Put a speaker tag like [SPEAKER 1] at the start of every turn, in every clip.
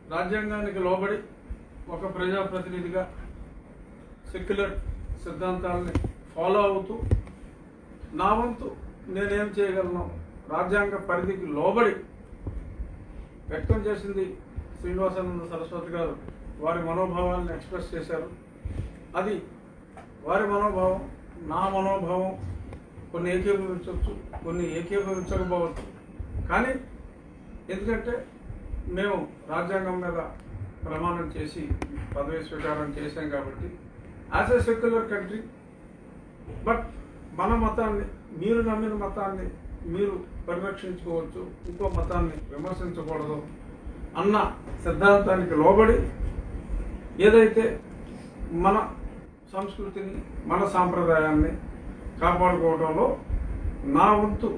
[SPEAKER 1] రాజ్యాంగానికి లోబడి ఒక ప్రజాప్రతినిధిగా సెక్యులర్ సిద్ధాంతాలని ఫాలో అవుతూ నా వంతు నేనేం చేయగలను రాజ్యాంగ పరిధికి లోబడి వ్యక్తం చేసింది శ్రీనివాసానంద సరస్వతి గారు వారి మనోభావాలను ఎక్స్ప్రెస్ చేశారు అది వారి మనోభావం నా మనోభావం కొన్ని ఏకీభవించవచ్చు కొన్ని ఏకీభవించకపోవచ్చు కానీ ఎందుకంటే మేము రాజ్యాంగం మీద ప్రమాణం చేసి పదవి స్వీకారం చేశాం కాబట్టి as a secular country but మన మతాన్ని మీరు నమ్మిన మతాన్ని మీరు పరిరక్షించుకోవచ్చు ఇంకో మతాన్ని విమర్శించకూడదు అన్న సిద్ధాంతానికి లోబడి ఏదైతే మన సంస్కృతిని మన సాంప్రదాయాన్ని కాపాడుకోవడంలో నా వంతు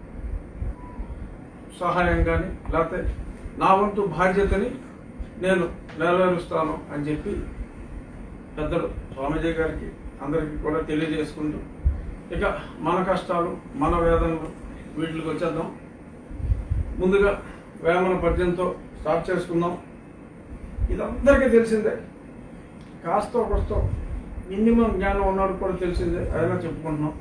[SPEAKER 1] సహాయం కానీ లేకపోతే నా వంతు బాధ్యతని నేను నెరవేరుస్తాను అని చెప్పి పెద్దలు స్వామీజీ గారికి అందరికీ కూడా తెలియజేసుకుంటూ ఇక మన కష్టాలు మన వేదనలు వీటికి వచ్చేద్దాం ముందుగా వేమన పద్యంతో స్టార్ట్ చేసుకుందాం ఇది అందరికీ తెలిసిందే కాస్తో కొస్తో మినిమం జ్ఞానం ఉన్నాడు కూడా తెలిసిందే అయినా చెప్పుకుంటున్నాం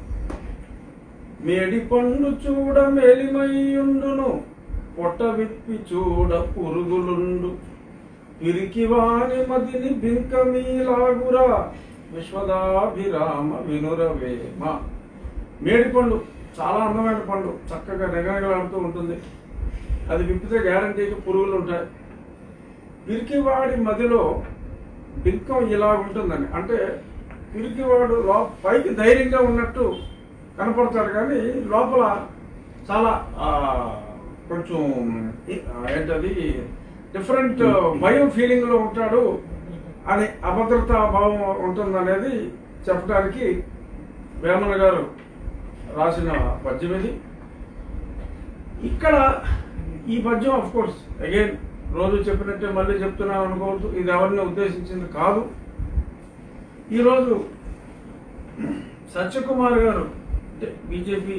[SPEAKER 1] మేడి పండు చూడ మేలిమయ్యుండును పొట్ట విప్పి చూడ పురుగులుండు పిరికివాని మదిని బింకమీలాగురా విశ్వదాభిరామ వినురవేమ మేడి పండు చాలా అందమైన పండు చక్కగా నిగనగలాడుతూ ఉంటుంది అది విప్పితే గ్యారంటీకి పురుగులు ఉంటాయి పిరికివాడి మదిలో బింకం ఇలా ఉంటుందని అంటే పిరికివాడు లో పైకి ధైర్యంగా ఉన్నట్టు కనపడతాడు కానీ లోపల చాలా ఆ, కొంచెం ఈ- ఆ, ఏంటది డిఫరెంట్ భయం ఫీలింగ్ లో ఉంటాడు అని అభద్రతా భావం ఉంటుందనేది చెప్పడానికి వేమన గారు రాసిన పద్యం ఇది ఇక్కడ ఈ పద్యం ఆఫ్ కోర్స్ అగైన్ రోజు చెప్పినట్టే మళ్ళీ చెప్తున్నాను అనుకోవద్దు ఇది ఎవరిని ఉద్దేశించింది కాదు ఈరోజు సత్యకుమార్ గారు అంటే బీజేపీ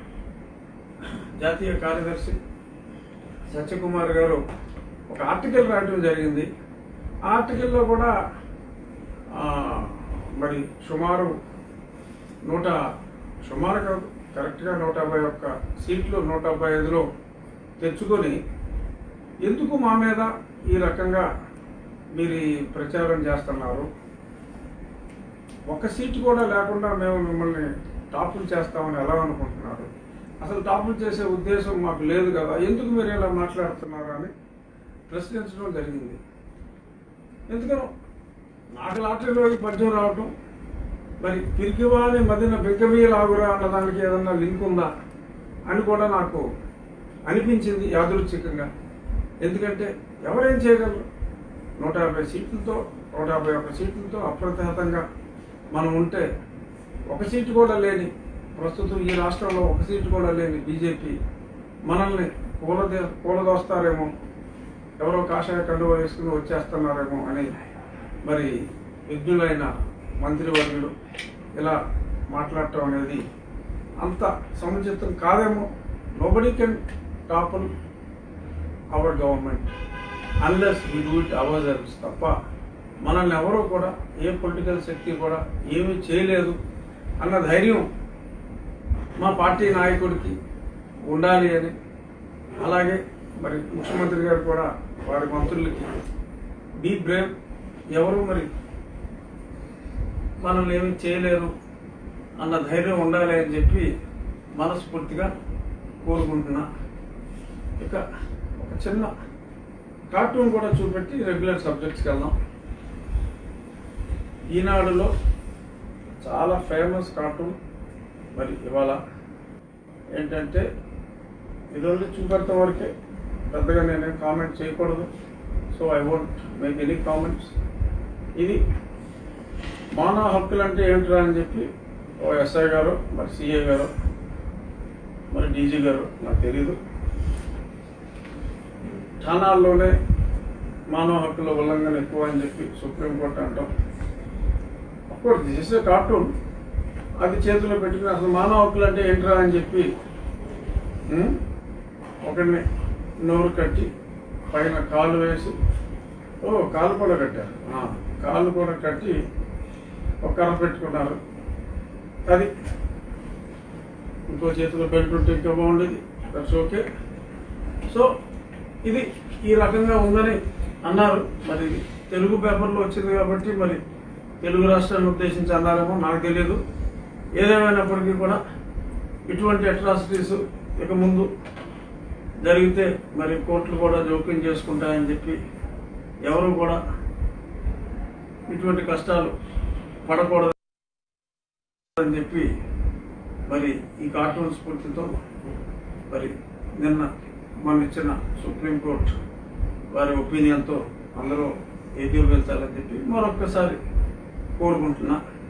[SPEAKER 1] జాతీయ కార్యదర్శి సత్యకుమార్ గారు ఒక ఆర్టికల్ రాయడం జరిగింది ఆ ఆర్టికల్లో కూడా ఆ, మరి సుమారు నూట సుమారు కాదు కరెక్ట్గా నూట యాభై ఒక్క సీట్లు నూట డెబ్బై ఐదులో తెచ్చుకొని ఎందుకు మా మీద ఈ రకంగా మీరు ఈ ప్రచారం చేస్తున్నారు ఒక్క సీటు కూడా లేకుండా మేము మిమ్మల్ని టాపులు చేస్తామని ఎలా అనుకుంటున్నారు అసలు టాపులు చేసే ఉద్దేశం మాకు లేదు కదా ఎందుకు మీరు ఇలా మాట్లాడుతున్నారు అని ప్రశ్నించడం జరిగింది ఎందుకనో నాకు లాటరీలో ఈ పద్యం రావటం మరి పిరికివాని మదిన బిగ్గమీ లాగురా అన్న దానికి ఏదన్నా లింక్ ఉందా అని కూడా నాకు అనిపించింది యాదృచ్ఛికంగా ఎందుకంటే ఎవరేం చేయగలరు నూట యాభై సీట్లతో నూట యాభై ఒక్క సీట్లతో అప్రతిహతంగా మనం ఉంటే ఒక సీటు కూడా లేని ప్రస్తుతం ఈ రాష్ట్రంలో ఒక సీటు కూడా లేని బీజేపీ మనల్ని కూలదే కూలదోస్తారేమో ఎవరో కాషాయ కండువ వేసుకుని వచ్చేస్తున్నారేమో అని మరి విజ్ఞులైన మంత్రివర్యులు ఇలా మాట్లాడటం అనేది అంత సముచితం కాదేమో nobody can topple our government unless we do it ourselves తప్ప మనల్ని ఎవరూ కూడా ఏ పొలిటికల్ శక్తి కూడా ఏమీ చేయలేదు అన్న ధైర్యం మా పార్టీ నాయకుడికి ఉండాలి అని అలాగే మరి ముఖ్యమంత్రి గారు కూడా వారి మంత్రులకి బీ బ్రేవ్ ఎవరు మరి మనల్ని ఏమీ చేయలేరు అన్న ధైర్యం ఉండాలి అని చెప్పి మనస్ఫూర్తిగా కోరుకుంటున్నా ఇక ఒక చిన్న కార్టూన్ కూడా చూపెట్టి రెగ్యులర్ సబ్జెక్ట్స్కి వెళ్దాం ఈనాడులో చాలా ఫేమస్ కార్టూన్ మరి ఇవాళ ఏంటంటే ఇదొంది చూపెడతాం వరకే పెద్దగా నేనేం కామెంట్ చేయకూడదు so I won't make any comments ఇది మానవ హక్కులు అంటే ఏమిట్రా అని చెప్పి ఓ ఎస్ఐ గారు మరి సిఏ గారు మరి డీజీ గారు నాకు తెలీదు ఠానాల్లోనే మానవ హక్కుల ఉల్లంఘన ఎక్కువ అని చెప్పి సుప్రీంకోర్టు అంటాం of course this is a cartoon అది చేతిలో పెట్టుకుని అసలు మానవ హక్కులు అంటే ఏంట్రా అని చెప్పి ఉమ్, ఒకడిని నోరు కట్టి పైన కాలు వేసి ఓ కాళ్ళు కూడా కట్టారు ఆ, కాళ్ళు కూడా కట్టి ఒక కర్ర పెట్టుకున్నారు అది ఇంకో చేతిలో బెల్ట్ ఉంటే ఇంకా బాగుండేది దట్స్ ఓకే సో ఇది ఈ రకంగా ఉందని అన్నారు మరి తెలుగు పేపర్లో వచ్చింది కాబట్టి మరి తెలుగు రాష్ట్రాలను ఉద్దేశించి అన్నారేమో నాకు తెలియదు ఏదేమైనప్పటికీ కూడా ఇటువంటి అట్రాసిటీస్ ఇక ముందు జరిగితే మరి కోర్టులు కూడా జోక్యం చేసుకుంటాయని చెప్పి ఎవరు కూడా ఇటువంటి కష్టాలు పడకూడదు అని చెప్పి మరి ఈ కార్టూన్ స్ఫూర్తితో మరి నిన్న మన ఇచ్చిన సుప్రీంకోర్టు వారి ఒపీనియన్తో అందరూ ఏకీభవించాలని చెప్పి మరొక్కసారి కోరుకుంటున్నా